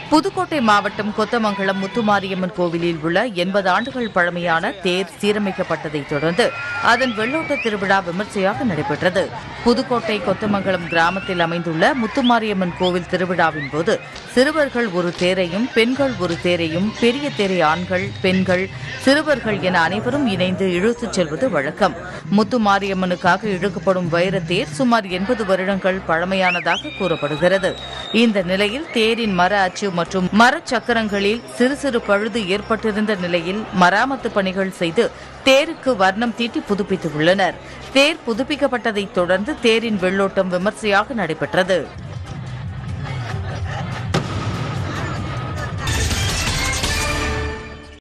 புதுக்கோட்டை மாவட்டம் கொத்தமங்கலம் முத்துமாரியம்மன் கோவிலில் உள்ள எண்பது ஆண்டுகள் பழமையான தேர் சீரமைக்கப்பட்டதைத் தொடர்ந்து அதன் வெள்ளோட்ட திருவிழா விமர்சையாக நடைபெற்றது புதுக்கோட்டை கொத்தமங்கலம் கிராமத்தில் அமைந்துள்ள முத்துமாரியம்மன் கோவில் திருவிழாவின் போது சிறுவர்கள் ஒரு தேரையும் பெண்கள் ஒரு தேரையும் பெரிய தேரை ஆண்கள் பெண்கள் சிறுவர்கள் என அனைவரும் இணைந்து இழுத்துச் செல்வது வழக்கம் முத்துமாரியம்மனுக்காக இழுக்கப்படும் வைரத்தேர் சுமார் எண்பது வருடங்கள் பழமையானதாக கூறப்படுகிறது இந்த நிலையில் தேரின் மர அச்சு மற்றும் மரச்சக்கரங்களில் சிறு சிறு பழுது ஏற்பட்டிருந்த நிலையில் மராமத்து பணிகள் செய்து தேருக்கு வர்ணம் தீட்டி புதுப்பித்துள்ளனர் தேர் புதுப்பிக்கப்பட்டதைத் தொடர்ந்து தேரின் வெள்ளோட்டம் விமர்சையாக நடைபெற்றது